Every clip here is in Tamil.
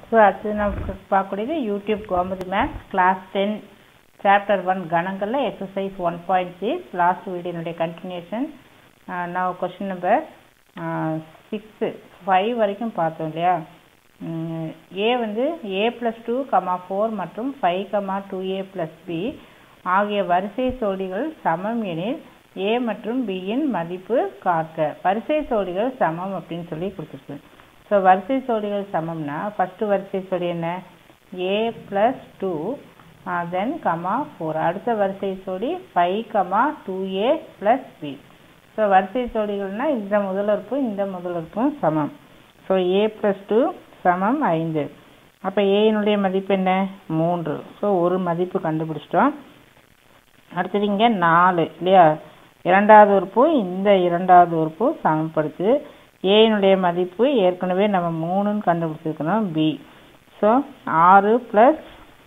ஸோ அடுத்து நம்ம பார்க்கக்கூடியது YouTube Gomathi maths class ten chapter one கணங்களில் exercise one point six last வீடியோனுடைய கண்டினியூஷன் நான் கொஷின் நம்பர் சிக்ஸு ஃபைவ் வரைக்கும் பார்த்தோம் இல்லையா ஏ வந்து A plus two comma four மற்றும் five comma two A plus B ஆகிய வரிசை சோடிகள் சமம் எனில் ஏ மற்றும் பியின் மதிப்பு காக்க வரிசை சோடிகள் சமம் அப்படின்னு சொல்லி கொடுத்துருக்கு ஸோ வரிசை சோடிகள் சமம்னா ஃபஸ்ட்டு வரிசை சோடி என்ன A plus two then comma four அடுத்த வரிசை சோடி five comma two A plus B so வரிசை சோடிகள்னா இந்த முதலுறுப்பும் இந்த முதலுறுப்பும் சமம் ஸோ ஏ ப்ளஸ் டூ சமம் ஐந்து அப்போ ஏயினுடைய மதிப்பு என்ன மூன்று ஸோ ஒரு மதிப்பு கண்டுபிடிச்சிட்டோம் அடுத்தது இங்கே நாலு இல்லையா இரண்டாவது உறுப்பு இந்த இரண்டாவது உறுப்பு சமப்படுத்து ஏயினுடைய மதிப்பு ஏற்கனவே நம்ம மூணுன்னு கண்டுபிடிச்சிருக்கணும் பி ஸோ ஆறு ப்ளஸ்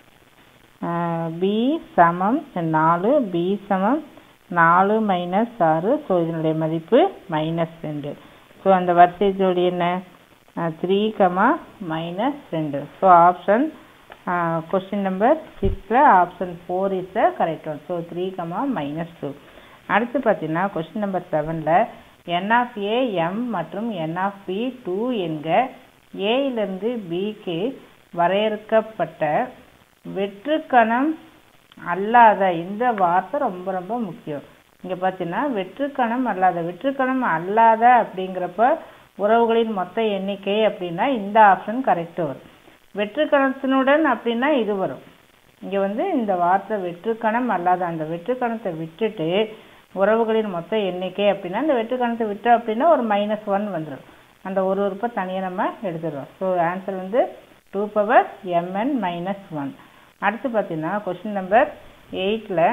பி சமம் நாலு பி சமம் நாலு மைனஸ் ஆறு ஸோ இதனுடைய மதிப்பு மைனஸ் ரெண்டு ஸோ அந்த வரிசை ஜோடி என்ன த்ரீ கமா மைனஸ் ரெண்டு ஸோ ஆப்ஷன் கொஸ்டின் நம்பர் சிக்ஸில் option four is the correct one so three comma minus two அடுத்து பார்த்தீங்கன்னா கொஸ்டின் நம்பர் செவனில் என் ஆஃப் ஏ எம் மற்றும் என் ஆஃப் பி டூ என்க ஏயிலிருந்து பிக்கு வரையறுக்கப்பட்ட வெற்றுக்கணம் அல்லாத இந்த வார்த்தை ரொம்ப ரொம்ப முக்கியம் இங்கே பார்த்தீங்கன்னா வெற்றுக்கணம் அல்லாத வெற்றுக்கணம் அல்லாத அப்படிங்கிறப்ப உறவுகளின் மொத்த எண்ணிக்கை அப்படின்னா இந்த ஆப்ஷன் கரெக்டு வரும் வெற்றுக்கணத்தினுடன் அப்படின்னா இது வரும் இங்கே வந்து இந்த வார்த்தை வெற்றுக்கணம் அல்லாத அந்த வெற்றுக்கணத்தை விட்டுட்டு உறவுகளின் மொத்த எண்ணிக்கை அப்படின்னா இந்த வெற்றுக்கணத்தை விட்டோம் அப்படின்னா ஒரு மைனஸ் ஒன் வந்துடும் அந்த ஒரு உறுப்பை தனியாக நம்ம எடுத்துடுறோம் ஸோ ஆன்சர் வந்து two power MN minus one அடுத்து பார்த்தீங்கன்னா கொஸ்டின் நம்பர் எயிட்டில்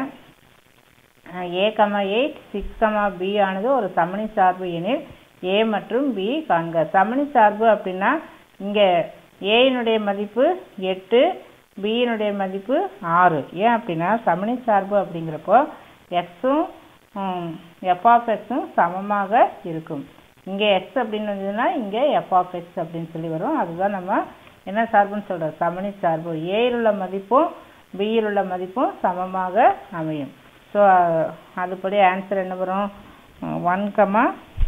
A comma eight six comma B ஆனது ஒரு சமணி சார்பு எனில் ஏ மற்றும் பி காண்க சமணி சார்பு அப்படின்னா இங்கே ஏயினுடைய மதிப்பு எட்டு பியினுடைய மதிப்பு ஆறு ஏன் அப்படின்னா சமணி சார்பு அப்படிங்கிறப்போ எக்ஸும் எஃப் ஆஃப் எக்ஸும் சமமாக இருக்கும் இங்கே எக்ஸ் அப்படின்னு வந்ததுன்னா இங்கே எஃப் ஆஃப் எக்ஸ் அப்படின்னு சொல்லி வரும் அதுதான் நம்ம என்ன சார்புன்னு சொல்கிறோம் சமணி சார்பு ஏயில் உள்ள மதிப்பும் பியில் உள்ள மதிப்பும் சமமாக அமையும் ஸோ அதுபடி ஆன்சர் என்ன வரும் one comma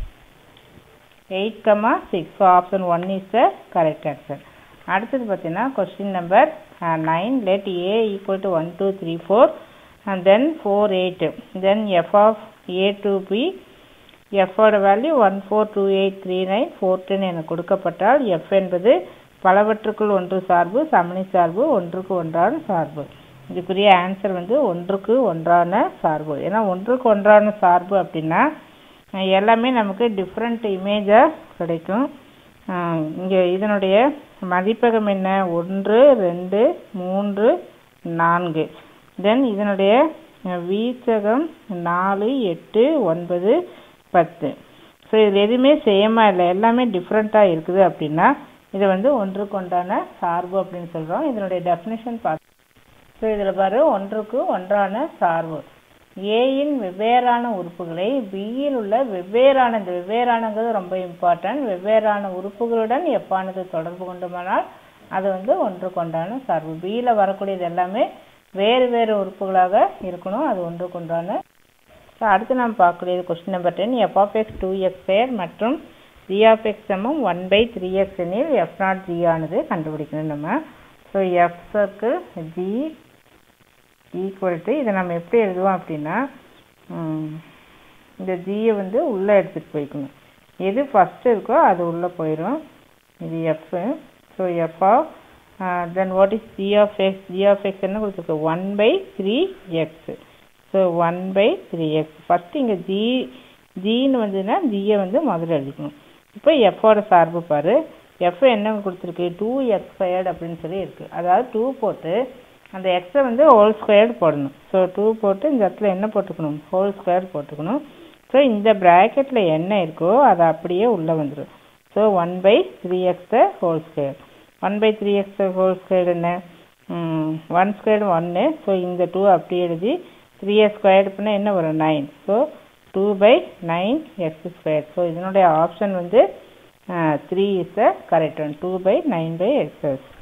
eight comma six so option one is the correct answer அடுத்தது பார்த்தீங்கன்னா question number nine let A equal to one two three four and then four eight then F of A to B எஃபோட value one four two eight three nine four ten என கொடுக்கப்பட்டால் எஃப் என்பது பலவற்றுக்குள் ஒன்று சார்பு சமணி சார்பு ஒன்றுக்கு ஒன்றான சார்பு இதுக்குரிய ஆன்சர் வந்து ஒன்றுக்கு ஒன்றான சார்பு ஏன்னா ஒன்றுக்கு ஒன்றான சார்பு அப்படின்னா எல்லாமே நமக்கு டிஃப்ரெண்ட் இமேஜாக கிடைக்கும் இங்கே இதனுடைய மதிப்பகம் என்ன ஒன்று ரெண்டு மூன்று நான்கு தென் இதனுடைய வீச்சகம் நாலு எட்டு ஒன்பது பத்து ஸோ இதில் எதுவுமே சேமாக இல்லை எல்லாமே டிஃப்ரெண்ட்டாக இருக்குது அப்படின்னா இதை வந்து ஒன்றுக்கு ஒன்றான சார்பு அப்படின்னு சொல்கிறோம் இதனுடைய டெஃபினேஷன் பார்த்து ஸோ இதில் பாரு ஒன்றுக்கு ஒன்றான சார்பு ஏயின் வெவ்வேறான உறுப்புகளை பியில் உள்ள வெவ்வேறான இந்த வெவ்வேறானங்கிறது ரொம்ப இம்பார்ட்டன்ட் வெவ்வேறான உறுப்புகளுடன் எப்பானது தொடர்பு கொண்டுமானால் அது வந்து ஒன்று கொண்டான சார்பு பியில் வரக்கூடியது எல்லாமே வேறு வேறு உறுப்புகளாக இருக்கணும் அது ஒன்று கொண்டான ஸோ அடுத்து நம்ம பார்க்கக்கூடியது question number ten F of X two X square மற்றும் ஜி ஆஃப் எக்ஸ் சமம் ஒன் பை த்ரீ எக்ஸ் எனில் எஃப் நாட் ஜி ஆனது கண்டுபிடிக்கணும் நம்ம so F circle G equal to இதை நம்ம எப்படி எழுதுவோம் அப்படின்னா இந்த ஜியை வந்து உள்ளே எடுத்துகிட்டு போய்க்கணும் எது ஃபஸ்ட்டு இருக்கோ அது உள்ளே போயிடும் இது F so F of then what is G of X G of X என்ன கொடுத்துருக்கு one by three X so one by three X first இங்கே ஜி ஜின்னு வந்ததுன்னா ஜியை வந்து முதல்ல எழுதிக்கணும் இப்போ எஃப்போட சார்பு பாரு எஃப் என்ன கொடுத்துருக்கு டூ எக்ஸ் ஸ்கொயர்டு அப்படின்னு சொல்லி இருக்குது அதாவது டூ போட்டு அந்த எக்ஸை வந்து ஹோல் ஸ்கொயர்டு போடணும் ஸோ டூ போட்டு இந்த இடத்துல என்ன போட்டுக்கணும் ஹோல் ஸ்கொயர் போட்டுக்கணும் ஸோ இந்த ப்ராக்கெட்டில் என்ன இருக்கோ அது அப்படியே உள்ளே வந்துடும் so one by three X the whole square one by three X whole square என்ன ஒன் ஸ்கொயர்டு ஒன்று ஸோ இந்த டூ அப்படியே எழுதி த்ரீ எக்ஸ் ஸ்கொயர்டு பண்ணால் என்ன வரும் nine so two by nine X square so இதனுடைய ஆப்ஷன் வந்து three is the correct one two by nine by X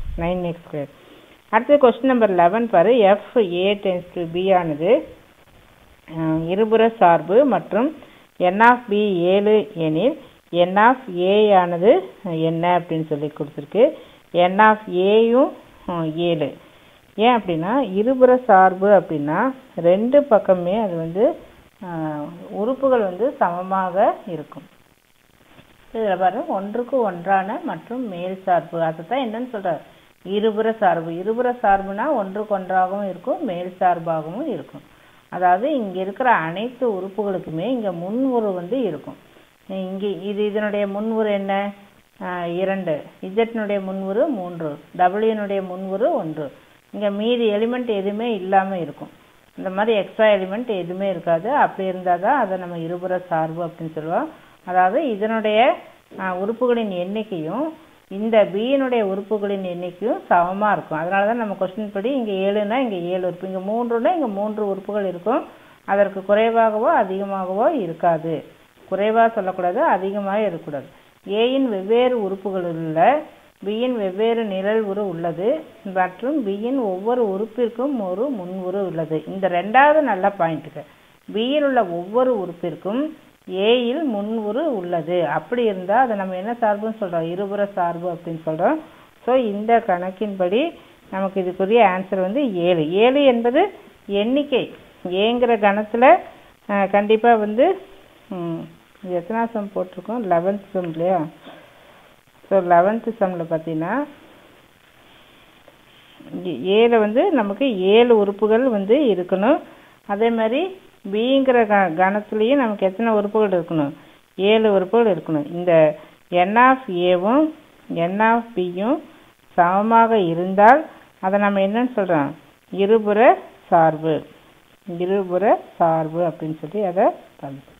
nine X square அடுத்து கொஸ்டின் நம்பர் லெவன் பாரு F A tends to B ஆனது அஹ், இருபுற சார்பு மற்றும் என் ஆஃப் பி ஏழு எனில் என் ஆஃப் ஏ ஆனது என்ன அப்படின்னு சொல்லி கொடுத்துருக்கு என் ஆஃப் ஏயும் ஏழு ஏன் அப்படின்னா இருபுற சார்பு அப்படின்னா ரெண்டு பக்கமே அது வந்து அஹ், உறுப்புகள் வந்து சமமாக இருக்கும் இதில் பாரு ஒன்றுக்கு ஒன்றான மற்றும் மேல் சார்பு அதுதான் என்னன்னு சொல்றாரு இருபுற சார்பு இருபுற சார்புனா ஒன்றுக்கு ஒன்றாகவும் இருக்கும் மேல் சார்பாகவும் இருக்கும் அதாவது இங்க இருக்கிற அனைத்து உறுப்புகளுக்குமே இங்க முன்வுரு வந்து இருக்கும் இங்க இது இதனுடைய முன்வுரு என்ன ஆஹ் இரண்டு இஜெட்னுடைய முன்வுரு மூன்று டபிள்யூனுடைய முன்வுரு ஒன்று இங்க மீதி எலிமெண்ட் எதுவுமே இல்லாம இருக்கும் இந்த மாதிரி எக்ஸ்ட்ரா எலிமெண்ட் எதுவுமே இருக்காது அப்படி இருந்தால் தான் அதை நம்ம இருபுற சார்பு அப்படின்னு சொல்லுவோம் அதாவது இதனுடைய ஆஹ், உறுப்புகளின் எண்ணிக்கையும் இந்த பியினுடைய உறுப்புகளின் எண்ணிக்கையும் சமமாக இருக்கும் அதனால தான் நம்ம கொஸ்டின் படி இங்கே ஏழுனா இங்கே ஏழு உறுப்பு இங்கே மூன்றுனா இங்கே மூன்று உறுப்புகள் இருக்கும் அதற்கு குறைவாகவோ அதிகமாகவோ இருக்காது குறைவாக சொல்லக்கூடாது அதிகமாக இருக்கக்கூடாது ஏயின் வெவ்வேறு உறுப்புகளில் உள்ள பியின் வெவ்வேறு நிழல் உரு உள்ளது மற்றும் பியின் ஒவ்வொரு உறுப்பிற்கும் ஒரு முன்வுரு உள்ளது இந்த ரெண்டாவது நல்ல பாயிண்ட்டுக்கு பியில் உள்ள ஒவ்வொரு உறுப்பிற்கும் ஏயில் முன்வுரு உள்ளது அப்படி இருந்தால் அதை நம்ம என்ன சார்புன்னு சொல்கிறோம் இருபுற சார்பு அப்படின்னு சொல்கிறோம் ஸோ இந்த கணக்கின்படி நமக்கு இதுக்குரிய ஆன்சர் வந்து ஏழு ஏழு என்பது எண்ணிக்கை ஏங்கிற கணத்தில் கண்டிப்பாக வந்து ம், இது எத்தனா சம் போட்டிருக்கோம் லெவன்த் சம் இல்லையா ஸோ லெவன்த்து சம்மில் பார்த்தீங்கன்னா ஏழு வந்து நமக்கு ஏழு உறுப்புகள் வந்து இருக்கணும் அதே மாதிரி பிங்கிற க கணத்துலேயும் நமக்கு எத்தனை உறுப்புகள் இருக்கணும் ஏழு உறுப்புகள் இருக்கணும் இந்த என் ஆஃப் ஏவும் என் ஆஃப் பியும் சமமாக இருந்தால் அதை நம்ம என்னன்னு சொல்கிறோம் இருபுற சார்பு இருபுற சார்பு அப்படின்னு சொல்லி அதை பண்ணணும்